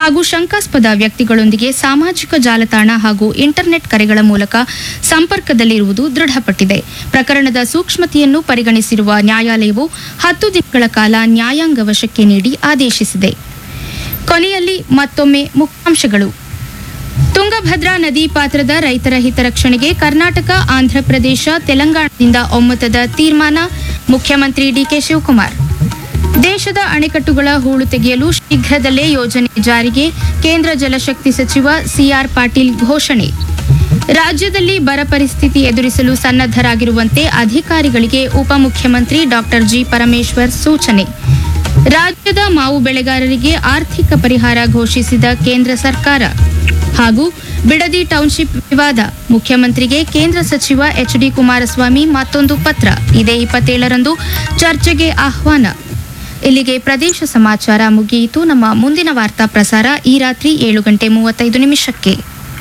ಹಾಗೂ ಶಂಕಾಸ್ಪದ ವ್ಯಕ್ತಿಗಳೊಂದಿಗೆ ಸಾಮಾಜಿಕ ಜಾಲತಾಣ ಹಾಗೂ ಇಂಟರ್ನೆಟ್ ಕರೆಗಳ ಮೂಲಕ ಸಂಪರ್ಕದಲ್ಲಿರುವುದು ದೃಢಪಟ್ಟಿದೆ ಪ್ರಕರಣದ ಸೂಕ್ಷ್ಮತೆಯನ್ನು ಪರಿಗಣಿಸಿರುವ ನ್ಯಾಯಾಲಯವು ಹತ್ತು ದಿನಗಳ ಕಾಲ ನ್ಯಾಯಾಂಗ ವಶಕ್ಕೆ ನೀಡಿ ಆದೇಶಿಸಿದೆ ಕೊನೆಯಲ್ಲಿ ಮತ್ತೊಮ್ಮೆ ಮುಖ್ಯಾಂಶಗಳು ತುಂಗಭದ್ರಾ ನದಿ ಪಾತ್ರದ ರೈತರ ಹಿತರಕ್ಷಣೆಗೆ ಕರ್ನಾಟಕ ಆಂಧ್ರಪ್ರದೇಶ ತೆಲಂಗಾಣದಿಂದ ಒಮ್ಮತದ ತೀರ್ಮಾನ ಮುಖ್ಯಮಂತ್ರಿ ಡಿಕೆ ಶಿವಕುಮಾರ್ ದೇಶದ ಅಣೆಕಟ್ಟುಗಳ ಹೂಳು ತೆಗೆಯಲು ಶೀಘ್ರದಲ್ಲೇ ಯೋಜನೆ ಜಾರಿಗೆ ಕೇಂದ್ರ ಜಲಶಕ್ತಿ ಸಚಿವ ಸಿಆರ್ ಪಾಟೀಲ್ ಘೋಷಣೆ ರಾಜ್ಯದಲ್ಲಿ ಬರ ಪರಿಸ್ಥಿತಿ ಎದುರಿಸಲು ಸನ್ನದ್ದರಾಗಿರುವಂತೆ ಅಧಿಕಾರಿಗಳಿಗೆ ಉಪಮುಖ್ಯಮಂತ್ರಿ ಡಾಕ್ಟರ್ ಜಿ ಪರಮೇಶ್ವರ್ ಸೂಚನೆ ರಾಜ್ಯದ ಮಾವು ಬೆಳೆಗಾರರಿಗೆ ಆರ್ಥಿಕ ಪರಿಹಾರ ಘೋಷಿಸಿದ ಕೇಂದ್ರ ಸರ್ಕಾರ ಹಾಗೂ ಬಿಡದಿ ಟೌನ್ಶಿಪ್ ವಿವಾದ ಮುಖ್ಯಮಂತ್ರಿಗೆ ಕೇಂದ್ರ ಸಚಿವ ಎಚ್ ಡಿ ಕುಮಾರಸ್ವಾಮಿ ಮತ್ತೊಂದು ಪತ್ರ ಇದೇ ಇಪ್ಪತ್ತೇಳರಂದು ಚರ್ಚೆಗೆ ಆಹ್ವಾನ ಇಲ್ಲಿಗೆ ಪ್ರದೇಶ ಸಮಾಚಾರ ಮುಗಿಯಿತು ನಮ್ಮ ಮುಂದಿನ ವಾರ್ತಾ ಪ್ರಸಾರ ಈ ರಾತ್ರಿ ಏಳು ಗಂಟೆ ಮೂವತ್ತೈದು ನಿಮಿಷಕ್ಕೆ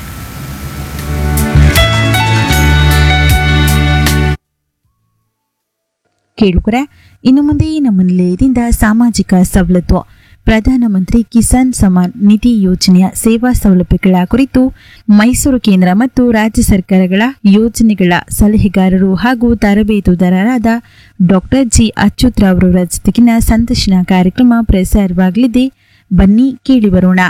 ಕೇಳುಗರೆ ಇನ್ನು ಮುಂದೆ ನಮ್ಮ ನಿಲಯದಿಂದ ಸಾಮಾಜಿಕ ಸವಲತ್ತು ಪ್ರಧಾನಮಂತ್ರಿ ಕಿಸಾನ್ ಸಮಾನ್ ನಿಧಿ ಯೋಜನೆಯ ಸೇವಾ ಸೌಲಭ್ಯಗಳ ಕುರಿತು ಮೈಸೂರು ಕೇಂದ್ರ ಮತ್ತು ರಾಜ್ಯ ಸರ್ಕಾರಗಳ ಯೋಜನೆಗಳ ಸಲಹೆಗಾರರು ಹಾಗೂ ತರಬೇತುದಾರರಾದ ಡಾಕ್ಟರ್ ಜಿ ಅಚ್ಯುತ್ ಅವರ ಜೊತೆಗಿನ ಸಂದರ್ಶನ ಕಾರ್ಯಕ್ರಮ ಪ್ರಸಾರವಾಗಲಿದೆ ಬನ್ನಿ ಕೇಳಿ ಬರೋಣ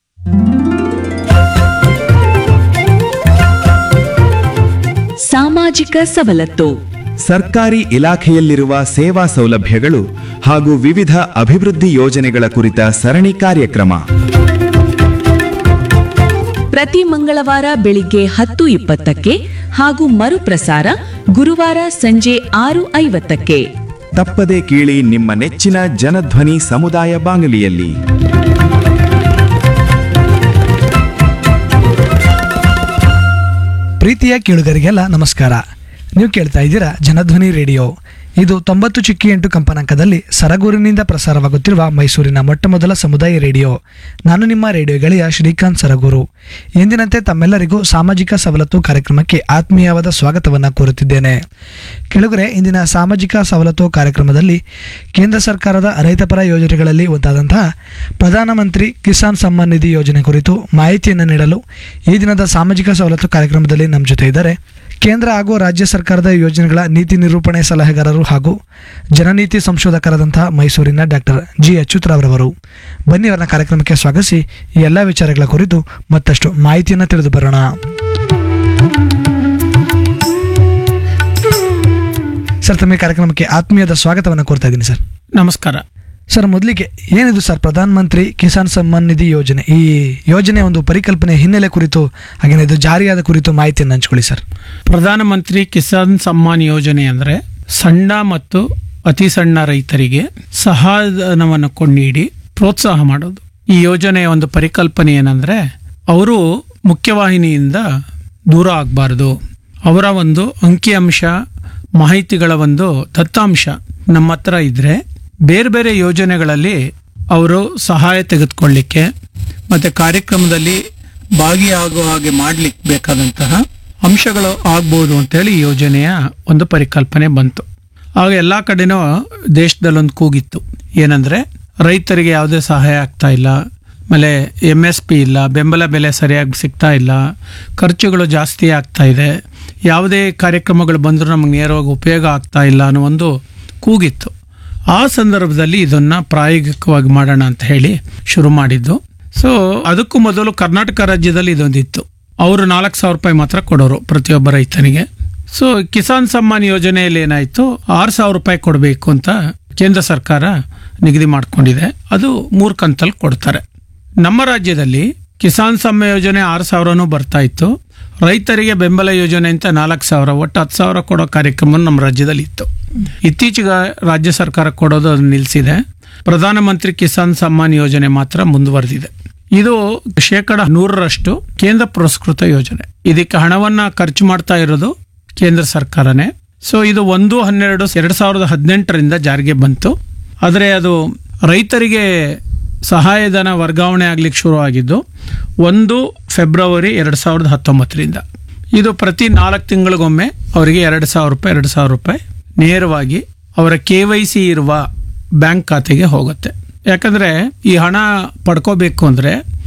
ಸಾಮಾಜಿಕ ಸವಲತ್ತು ಸರ್ಕಾರಿ ಇಲಾಖೆಯಲ್ಲಿರುವ ಸೇವಾ ಸೌಲಭ್ಯಗಳು ಹಾಗೂ ವಿವಿಧ ಅಭಿವೃದ್ಧಿ ಯೋಜನೆಗಳ ಕುರಿತ ಸರಣಿ ಕಾರ್ಯಕ್ರಮ ಪ್ರತಿ ಮಂಗಳವಾರ ಬೆಳಿಗ್ಗೆ ಹತ್ತು ಇಪ್ಪತ್ತಕ್ಕೆ ಹಾಗೂ ಮರುಪ್ರಸಾರ ಗುರುವಾರ ಸಂಜೆ ಆರು ಐವತ್ತಕ್ಕೆ ತಪ್ಪದೆ ಕೇಳಿ ನಿಮ್ಮ ನೆಚ್ಚಿನ ಜನಧ್ವನಿ ಸಮುದಾಯ ಬಾನುಲಿಯಲ್ಲಿ ಪ್ರೀತಿಯ ಕೇಳುಗರಿಗೆಲ್ಲ ನಮಸ್ಕಾರ ನೀವು ಕೇಳ್ತಾ ಇದ್ದೀರಾ ಜನಧ್ವನಿ ರೇಡಿಯೋ ಇದು ತೊಂಬತ್ತು ಚಿಕ್ಕಿ ಎಂಟು ಕಂಪನಾಂಕದಲ್ಲಿ ಸರಗೂರಿನಿಂದ ಪ್ರಸಾರವಾಗುತ್ತಿರುವ ಮೈಸೂರಿನ ಮೊಟ್ಟ ಮೊದಲ ಸಮುದಾಯ ರೇಡಿಯೋ ನಾನು ನಿಮ್ಮ ರೇಡಿಯೋ ಗೆಳೆಯ ಶ್ರೀಕಾಂತ್ ಸರಗೂರು ಎಂದಿನಂತೆ ತಮ್ಮೆಲ್ಲರಿಗೂ ಸಾಮಾಜಿಕ ಸವಲತ್ತು ಕಾರ್ಯಕ್ರಮಕ್ಕೆ ಆತ್ಮೀಯವಾದ ಸ್ವಾಗತವನ್ನು ಕೋರುತ್ತಿದ್ದೇನೆ ಕೆಳಗರೆ ಇಂದಿನ ಸಾಮಾಜಿಕ ಸವಲತ್ತು ಕಾರ್ಯಕ್ರಮದಲ್ಲಿ ಕೇಂದ್ರ ಸರ್ಕಾರದ ರೈತಪರ ಯೋಜನೆಗಳಲ್ಲಿ ಒಂದಾದಂತಹ ಪ್ರಧಾನಮಂತ್ರಿ ಕಿಸಾನ್ ಸಮ್ಮಾನ್ ನಿಧಿ ಯೋಜನೆ ಕುರಿತು ಮಾಹಿತಿಯನ್ನು ನೀಡಲು ಈ ದಿನದ ಸಾಮಾಜಿಕ ಸವಲತ್ತು ಕಾರ್ಯಕ್ರಮದಲ್ಲಿ ನಮ್ಮ ಜೊತೆ ಇದ್ದಾರೆ ಕೇಂದ್ರ ಹಾಗೂ ರಾಜ್ಯ ಸರ್ಕಾರದ ಯೋಜನೆಗಳ ನೀತಿ ನಿರೂಪಣೆ ಸಲಹೆಗಾರರು ಹಾಗೂ ಜನನೀತಿ ಸಂಶೋಧಕರಾದಂತಹ ಮೈಸೂರಿನ ಡಾಕ್ಟರ್ ಜಿ ಅಚ್ಯುತರವರವರು ಬನ್ನಿ ಅವರನ್ನ ಕಾರ್ಯಕ್ರಮಕ್ಕೆ ಸ್ವಾಗತಿಸಿ ಈ ಎಲ್ಲ ವಿಚಾರಗಳ ಕುರಿತು ಮತ್ತಷ್ಟು ಮಾಹಿತಿಯನ್ನು ತಿಳಿದು ಬರೋಣ ಸರ್ ತಮ್ಮ ಈ ಕಾರ್ಯಕ್ರಮಕ್ಕೆ ಆತ್ಮೀಯದ ಸ್ವಾಗತವನ್ನು ಕೋರ್ತಾ ಇದ್ದೀನಿ ಸರ್ ನಮಸ್ಕಾರ ಸರ್ ಮೊದಲಿಗೆ ಏನಿದು ಸರ್ ಪ್ರಧಾನ ಮಂತ್ರಿ ಕಿಸಾನ್ ಸಮ್ಮಾನ್ ನಿಧಿ ಯೋಜನೆ ಈ ಯೋಜನೆ ಒಂದು ಪರಿಕಲ್ಪನೆ ಹಿನ್ನೆಲೆ ಕುರಿತು ಹಾಗೇನೆ ಇದು ಜಾರಿಯಾದ ಕುರಿತು ಮಾಹಿತಿಯನ್ನು ಹಂಚ್ಕೊಳ್ಳಿ ಸರ್ ಪ್ರಧಾನಮಂತ್ರಿ ಕಿಸಾನ್ ಸಮ್ಮಾನ್ ಯೋಜನೆ ಅಂದರೆ ಸಣ್ಣ ಮತ್ತು ಅತಿ ಸಣ್ಣ ರೈತರಿಗೆ ಸಹಾಯಧನವನ್ನು ಕೊಂಡೀಡಿ ಪ್ರೋತ್ಸಾಹ ಮಾಡೋದು ಈ ಯೋಜನೆಯ ಒಂದು ಪರಿಕಲ್ಪನೆ ಏನಂದ್ರೆ ಅವರು ಮುಖ್ಯವಾಹಿನಿಯಿಂದ ದೂರ ಆಗಬಾರ್ದು ಅವರ ಒಂದು ಅಂಕಿಅಂಶ ಮಾಹಿತಿಗಳ ಒಂದು ದತ್ತಾಂಶ ನಮ್ಮ ಹತ್ರ ಇದ್ರೆ ಬೇರೆ ಬೇರೆ ಯೋಜನೆಗಳಲ್ಲಿ ಅವರು ಸಹಾಯ ತೆಗೆದುಕೊಳ್ಳಿಕ್ಕೆ ಮತ್ತೆ ಕಾರ್ಯಕ್ರಮದಲ್ಲಿ ಭಾಗಿಯಾಗುವ ಹಾಗೆ ಮಾಡ್ಲಿಕ್ಕೆ ಬೇಕಾದಂತಹ ಅಂಶಗಳು ಆಗ್ಬೋದು ಅಂತೇಳಿ ಈ ಯೋಜನೆಯ ಒಂದು ಪರಿಕಲ್ಪನೆ ಬಂತು ಆಗ ಎಲ್ಲಾ ಕಡೆನೂ ದೇಶದಲ್ಲೊಂದು ಕೂಗಿತ್ತು ಏನಂದ್ರೆ ರೈತರಿಗೆ ಯಾವುದೇ ಸಹಾಯ ಆಗ್ತಾ ಇಲ್ಲ ಆಮೇಲೆ ಎಮ್ ಎಸ್ ಪಿ ಇಲ್ಲ ಬೆಂಬಲ ಬೆಲೆ ಸರಿಯಾಗಿ ಸಿಗ್ತಾ ಇಲ್ಲ ಖರ್ಚುಗಳು ಜಾಸ್ತಿ ಆಗ್ತಾ ಇದೆ ಯಾವುದೇ ಕಾರ್ಯಕ್ರಮಗಳು ಬಂದರೂ ನಮಗೆ ನೇರವಾಗಿ ಉಪಯೋಗ ಆಗ್ತಾ ಇಲ್ಲ ಅನ್ನೋ ಒಂದು ಕೂಗಿತ್ತು ಆ ಸಂದರ್ಭದಲ್ಲಿ ಇದನ್ನ ಪ್ರಾಯೋಗಿಕವಾಗಿ ಮಾಡೋಣ ಅಂತ ಹೇಳಿ ಶುರು ಮಾಡಿದ್ದು ಸೊ ಅದಕ್ಕೂ ಮೊದಲು ಕರ್ನಾಟಕ ರಾಜ್ಯದಲ್ಲಿ ಇದೊಂದಿತ್ತು ಅವರು ನಾಲ್ಕು ಸಾವಿರ ರೂಪಾಯಿ ಮಾತ್ರ ಕೊಡೋರು ಪ್ರತಿಯೊಬ್ಬ ರೈತನಿಗೆ ಸೊ ಕಿಸಾನ್ ಸಮ್ಮಾನ್ ಯೋಜನೆಯಲ್ಲಿ ಏನಾಯ್ತು ಆರು ಸಾವಿರ ರೂಪಾಯಿ ಕೊಡಬೇಕು ಅಂತ ಕೇಂದ್ರ ಸರ್ಕಾರ ನಿಗದಿ ಮಾಡ್ಕೊಂಡಿದೆ ಅದು ಮೂರು ಕಂತಲ್ಲಿ ಕೊಡ್ತಾರೆ ನಮ್ಮ ರಾಜ್ಯದಲ್ಲಿ ಕಿಸಾನ್ ಸಮ್ಮಾನ್ ಯೋಜನೆ ಆರು ಸಾವಿರನೂ ಬರ್ತಾ ಇತ್ತು ರೈತರಿಗೆ ಬೆಂಬಲ ಯೋಜನೆ ಅಂತ ನಾಲ್ಕು ಸಾವಿರ ಒಟ್ಟು ಹತ್ತು ಸಾವಿರ ಕೊಡೋ ಕಾರ್ಯಕ್ರಮ ನಮ್ಮ ರಾಜ್ಯದಲ್ಲಿ ಇತ್ತು ಇತ್ತೀಚೆಗೆ ರಾಜ್ಯ ಸರ್ಕಾರ ಕೊಡೋದು ಅದನ್ನ ನಿಲ್ಲಿಸಿದೆ ಪ್ರಧಾನಮಂತ್ರಿ ಕಿಸಾನ್ ಸಮ್ಮಾನ್ ಯೋಜನೆ ಮಾತ್ರ ಮುಂದುವರೆದಿದೆ ಇದು ಶೇಕಡ ನೂರರಷ್ಟು ಕೇಂದ್ರ ಪುರಸ್ಕೃತ ಯೋಜನೆ ಇದಕ್ಕೆ ಹಣವನ್ನ ಖರ್ಚು ಮಾಡ್ತಾ ಇರೋದು ಕೇಂದ್ರ ಸರ್ಕಾರನೇ ಸೊ ಇದು ಒಂದು ಹನ್ನೆರಡು ಎರಡ್ ಸಾವಿರದ ಹದಿನೆಂಟರಿಂದ ಜಾರಿಗೆ ಬಂತು ಆದರೆ ಅದು ರೈತರಿಗೆ ಸಹಾಯಧನ ವರ್ಗಾವಣೆ ಆಗ್ಲಿಕ್ಕೆ ಶುರು ಆಗಿದ್ದು ಒಂದು ಫೆಬ್ರವರಿ ಎರಡ್ ಸಾವಿರದ ಹತ್ತೊಂಬತ್ತರಿಂದ ಇದು ಪ್ರತಿ ನಾಲ್ಕು ತಿಂಗಳಿಗೊಮ್ಮೆ ಅವರಿಗೆ ಎರಡು ಸಾವಿರ ರೂಪಾಯಿ ಎರಡು ಸಾವಿರ ರೂಪಾಯಿ ನೇರವಾಗಿ ಅವರ ಕೆ ವೈ ಸಿ ಇರುವ ಬ್ಯಾಂಕ್ ಖಾತೆಗೆ ಹೋಗುತ್ತೆ ಯಾಕಂದ್ರೆ ಈ ಹಣ ಪಡ್ಕೋಬೇಕು ಅಂದ್ರೆ